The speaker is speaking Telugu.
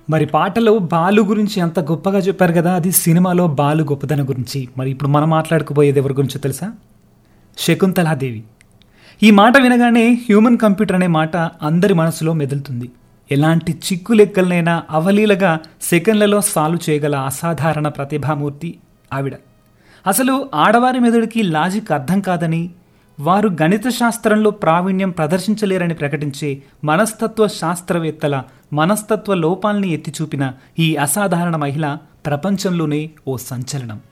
మరి పాటలో బాలు గురించి అంత గొప్పగా చెప్పారు కదా అది సినిమాలో బాలు గొప్పదనం గురించి మరి ఇప్పుడు మనం మాట్లాడుకుపోయేది ఎవరి గురించో తెలుసా శకుంతలాదేవి ఈ మాట వినగానే హ్యూమన్ కంప్యూటర్ అనే మాట అందరి మనసులో మెదులుతుంది ఎలాంటి చిక్కు లెక్కలనైనా అవలీలగా సెకండ్లలో సాల్వ్ చేయగల అసాధారణ ప్రతిభామూర్తి ఆవిడ అసలు ఆడవారి మెదడుకి లాజిక్ అర్థం కాదని వారు గణిత శాస్త్రంలో ప్రావీణ్యం ప్రదర్శించలేరని ప్రకటించే మనస్తత్వ శాస్త్రవేత్తల మనస్తత్వ లోపాల్ని ఎత్తిచూపిన ఈ అసాధారణ మహిళ ప్రపంచంలోనే ఓ సంచలనం